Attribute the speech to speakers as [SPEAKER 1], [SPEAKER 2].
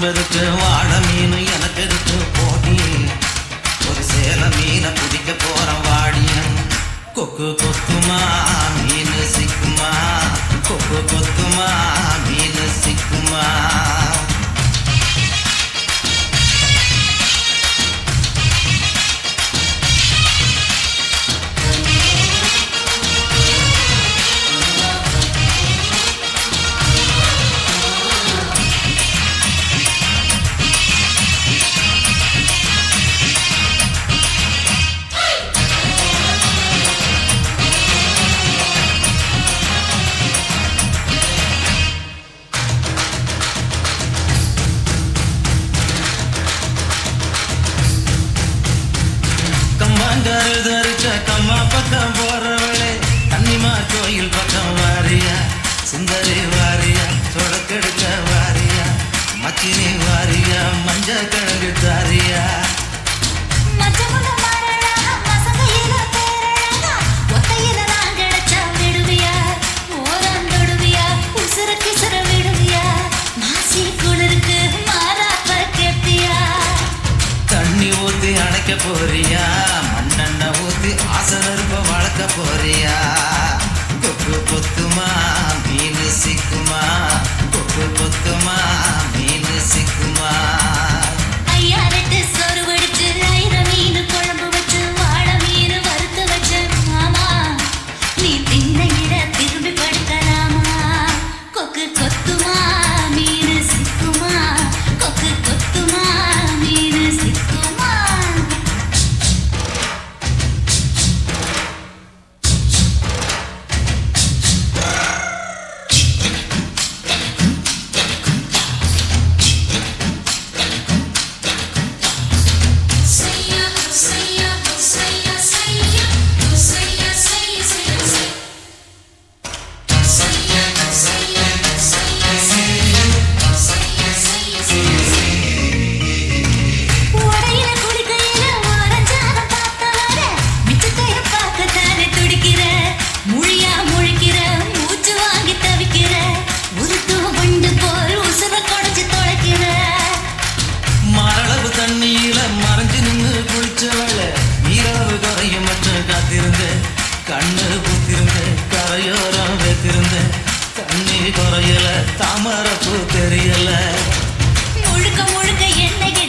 [SPEAKER 1] உடம்பெதுக்கு வாழ மீன் எனக்கு இருக்கு போட்டி ஒரு சேல மீனை பிடிக்க போறேன் வாடியன் கொக்கு கொத்துமா மீன் சிக்குமா கொக்கு கொத்துமா மீன் சிக்குமா கம்மாண்டாரு தரிச்ச கம்மா பக்கம் போறவளே கன்னிமா கோயில் பக்கம் வாரியா சுந்தரி வாரியா சொடக்கெடுக்க வாரியா மச்சினி வாரியா மஞ்ச கிழங்கு தாரியா
[SPEAKER 2] மச்சமுள்ள மாறழகா, மசங்கையில பேரழகா, ஒத்தையில நான் கிடைச்சா விடுவியா? ஓராந்தொடுவியா, உசுர கிசுர விடுவியா? மாசி குளிருக்கு மாறாப்ப கேப்பியா?
[SPEAKER 1] தண்ணி ஊத்தி அணைக்க போறியா மண்ணெண்ண ஊத்தி ஆசனருப்ப வளர்க்க போறியா கொக்கு பொத்துமா மீன் சிக்குமா கொக்கு பொத்துமா மீன் சிக்குமா
[SPEAKER 2] ஐயா ரெட்டு சோறு வடிச்சு, ஐர மீனு குழம்பு வச்சு, வாழை மீனு வறுத்து வச்சு, மாமா, நீ திண்ணையில திரும்பி படுக்கலாமா? கொக்கு கொத்துமா, மீனு சிக்குமா? கொக்கு கொத்துமா, மீனு சிக்குமா?
[SPEAKER 3] Sayya, sayya, sayya, sayya, sayya, sayya, sayya, sayya. Sayya, sayya, sayya, sayya, sayya, sayya, sayya.
[SPEAKER 2] உடையில குளிக்கையில ஓரஞ்சாரம் பார்த்தவர, மிச்சத்தைய பார்க்கத்தானே துடிக்கிற. முழியா முழிக்கிற, மூச்சு வாங்கி தவிக்கிற. உருட்டு வண்டு போல் உசுர குடைஞ்சு தொலைக்கிற.
[SPEAKER 1] மரளவு தண்ணியில மறைஞ்சு நின்று குளிச்சவள நீரளவு குறையும் மட்டும் காத்திருந்த கண்ணு பூத்திருந்த கரையோரம் வைத்திருந்த தண்ணி குறையல தாமரப்பூ தெரியல
[SPEAKER 2] முழுக்க முழுக்க எண்ணெய்